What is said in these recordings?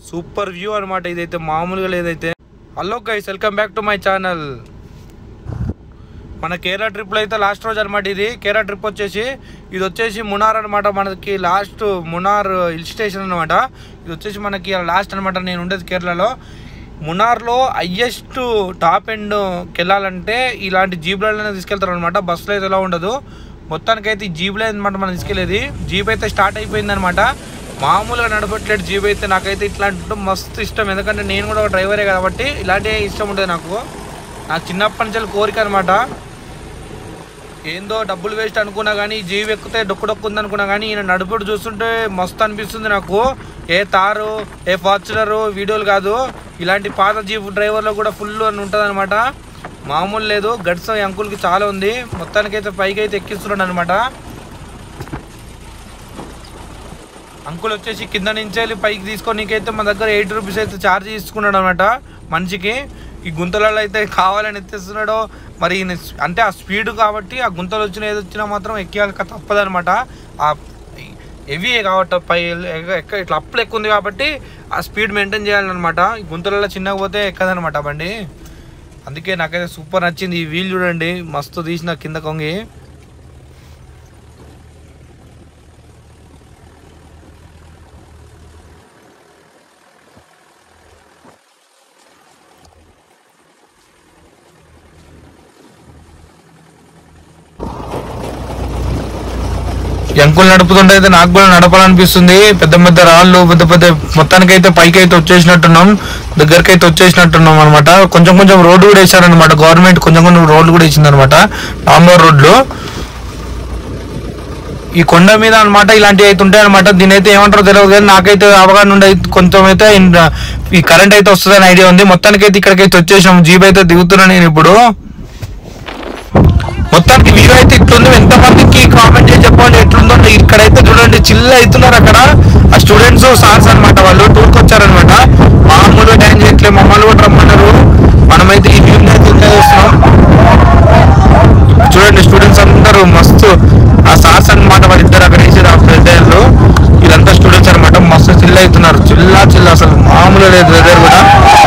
super view అనమాట ఇదైతే మామూలుగా లేదైతే hello guys welcome back to my channel మన కేరళ ట్రిప్లో అయితే లాస్ట్ రోజు అనమాట ఇది కేరళ ట్రిప్ వచ్చేసి ఇది వచ్చేసి మునార్ అనమాట మనకి లాస్ట్ మునార్ హిల్ స్టేషన్ అనమాట ఇది వచ్చేసి మనకి లాస్ట్ అనమాట నేను ఉండేది కేరళలో మునార్లో హయ్యెస్ట్ టాప్ ఎండ్కి వెళ్ళాలంటే ఇలాంటి జీబ్లైనా తీసుకెళ్తారు అనమాట బస్సులో అయితే ఎలా ఉండదు మొత్తానికైతే ఈ జీబులే అనమాట మనం తీసుకెళ్ళేది జీప్ అయితే స్టార్ట్ అయిపోయింది అనమాట మామూలుగా నడపట్లేదు జీప్ అయితే నాకైతే ఇట్లాంటి ఉండడం మస్తు ఇష్టం ఎందుకంటే నేను కూడా ఒక డ్రైవరే కాబట్టి ఇలాంటి ఇష్టం ఉంటుంది నాకు నాకు చిన్నప్పటి నుంచి కోరిక అనమాట ఏందో డబ్బులు వేస్ట్ అనుకున్నా కానీ జీవి ఎక్కితే డొక్కు డొక్కు ఉంది అనుకున్నా కానీ ఈయన నడుపుడు చూస్తుంటే మస్తు అనిపిస్తుంది నాకు ఏ తారు ఏ ఫార్చునరు వీడియోలు కాదు ఇలాంటి పాత జీప్ డ్రైవర్లో కూడా ఫుల్ అని ఉంటుంది అనమాట మామూలు లేదు గడ్స్ ఈ అంకుల్కి చాలా ఉంది మొత్తానికైతే పైకి అయితే ఎక్కిస్తున్నాడు అనమాట అంకుల్ వచ్చేసి కింద నుంచి వెళ్ళి పైకి తీసుకొనికైతే మా దగ్గర ఎయిట్ రూపీస్ అయితే ఛార్జ్ తీసుకున్నాడు అనమాట మనిషికి ఈ గుంతలలో అయితే కావాలని ఎత్తేస్తున్నాడో మరి ఈయన స్- అంటే ఆ స్పీడ్ కాబట్టి ఆ గుంతలు వచ్చిన ఏది వచ్చినా మాత్రం ఎక్కాక తప్పదనమాట ఆ హెవీ కాబట్టి పై ఎక్క- ఎక్క ఇట్లా అప్పులు ఎక్కువ ఉంది కాబట్టి ఆ స్పీడ్ మెయింటైన్ చేయాలన్నమాట ఈ గుంతలలో చిన్నగా పోతే ఎక్కదనమాట బండి అందుకే నాకైతే సూపర్ నచ్చింది ఈ వీల్ చూడండి మస్తు తీసిన కింద కొంగి ఈ అంకుల్ నడుపుతుంటే అయితే నాకు కూడా నడపాలనిపిస్తుంది పెద్ద పెద్ద రాళ్ళు పెద్ద పెద్ద మొత్తానికి అయితే పైకి అయితే వచ్చేసినట్టున్నాం దగ్గరికి అయితే వచ్చేసినట్టున్నాం అనమాట కొంచెం కొంచెం రోడ్డు కూడా వేసారనమాట గవర్నమెంట్ కొంచెం కొంచెం రోడ్లు కూడా ఇచ్చింది అనమాట డాంబర్ రోడ్లు ఈ కొండ మీద అన్నమాట ఇలాంటివి అయితే ఉంటాయి అనమాట దీని అయితే ఏమంటారో తెలియదు కానీ నాకైతే అవగాహన ఉండే కొంచెం అయితే ఇన్- ఈ కరెంట్ అయితే వస్తుందని ఐడియా ఉంది మొత్తానికి అయితే ఇక్కడికైతే వచ్చేసాం జీప్ అయితే దిగుతున్నాను నేను ఇప్పుడు మొత్తానికి వ్యూ అయితే ఇట్లుంది ఎంత మందికి కామెంట్ చేసి చెప్పండి ఎట్లుందో ఇక్కడైతే చూడండి చిల్ అవుతున్నారు అక్కడ ఆ స్టూడెంట్స్ సార్స్ అన్నమాట వాళ్ళు టూర్కి వచ్చారనమాట మామూలుగా డ్యాన్స్ చేయట్లేదు మమ్మల్ని కూడా రమ్మన్నారు మనమైతే ఈ వ్యూ అయితే ఎంజాయ్ చేస్తున్నాం చూడండి స్టూడెంట్స్ అందరూ మస్తు ఆ సార్స్ అన్నమాట వాళ్ళిద్దరు అక్కడ వేసేది ఆ ప్రెజర్లు వీళ్ళంతా స్టూడెంట్స్ అన్నమాట మస్తు చిల్ అవుతున్నారు చిల్లా చిల్లా అసలు మామూలుగా లేదు వెదర్ కూడా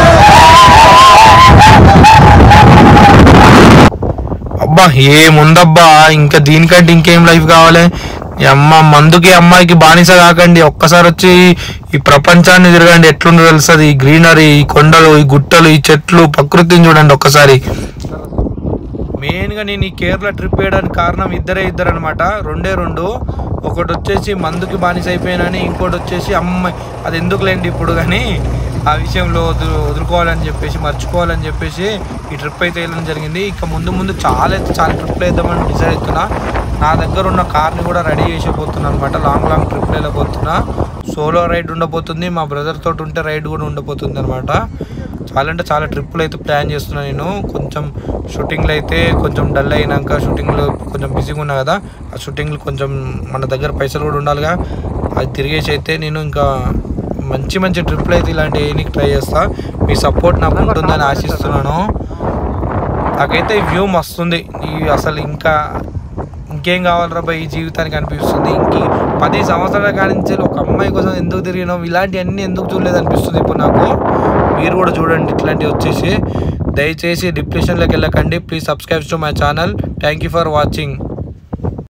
అబ్బా ఏముందబ్బా ఇంకా దీనికంటే ఇంకేం లైఫ్ కావాలి ఈ అమ్మ మందుకి అమ్మాయికి బానిస కాకండి ఒక్కసారి వచ్చి ఈ ప్రపంచాన్ని తిరగండి ఎట్లుందో తెలుస్తుంది ఈ గ్రీనరీ ఈ కొండలు ఈ గుట్టలు ఈ చెట్లు ప్రకృతిని చూడండి ఒక్కసారి మెయిన్గా నేను ఈ కేరళ ట్రిప్ వేయడానికి కారణం ఇద్దరే ఇద్దరు అనమాట రెండే రెండు ఒకటి వచ్చేసి మందుకి బానిస అయిపోయానని ఇంకోటి వచ్చేసి అమ్మాయి అది ఎందుకులేండి ఇప్పుడు కానీ ఆ విషయంలో వదులు వదులుకోవాలని చెప్పేసి మర్చిపోవాలని చెప్పేసి ఈ ట్రిప్ అయితే వెళ్ళడం జరిగింది ఇక ముందు ముందు చాలా అయితే చాలా ట్రిప్లు వేద్దామని డిసైడ్ అవుతున్నా నా దగ్గర ఉన్న కార్ని కూడా రెడీ చేసిపోతున్నా అనమాట లాంగ్ లాంగ్ ట్రిప్లు వెళ్ళబోతున్నా సోలో రైడ్ ఉండబోతుంది మా బ్రదర్ తోటి ఉంటే రైడ్ కూడా ఉండబోతుంది అనమాట చాలా అంటే చాలా ట్రిప్పులు అయితే ప్లాన్ చేస్తున్నా నేను కొంచెం షూటింగ్లు అయితే కొంచెం డల్ అయినాక షూటింగ్లో కొంచెం బిజీగా ఉన్నా కదా ఆ షూటింగ్లు కొంచెం మన దగ్గర పైసలు కూడా ఉండాలిగా అది తిరిగేసి అయితే నేను ఇంకా మంచి మంచి ట్రిప్లు అయితే ఇలాంటి వేయడానికి ట్రై చేస్తా మీ సపోర్ట్ నాకు ఉంటుందని ఆశిస్తున్నాను నాకైతే ఈ వ్యూ మస్తుంది ఈ అసలు ఇంకా ఇంకేం కావాలరా బా ఈ జీవితానికి అనిపిస్తుంది ఇంక పది సంవత్సరాల కానించి ఒక అమ్మాయి కోసం ఎందుకు తిరిగినాం ఇలాంటివన్నీ ఎందుకు చూడలేదు అనిపిస్తుంది ఇప్పుడు నాకు మీరు కూడా చూడండి ఇట్లాంటివి వచ్చేసి దయచేసి డిప్రెషన్లోకి వెళ్ళకండి please subscribe to my channel thank you for watching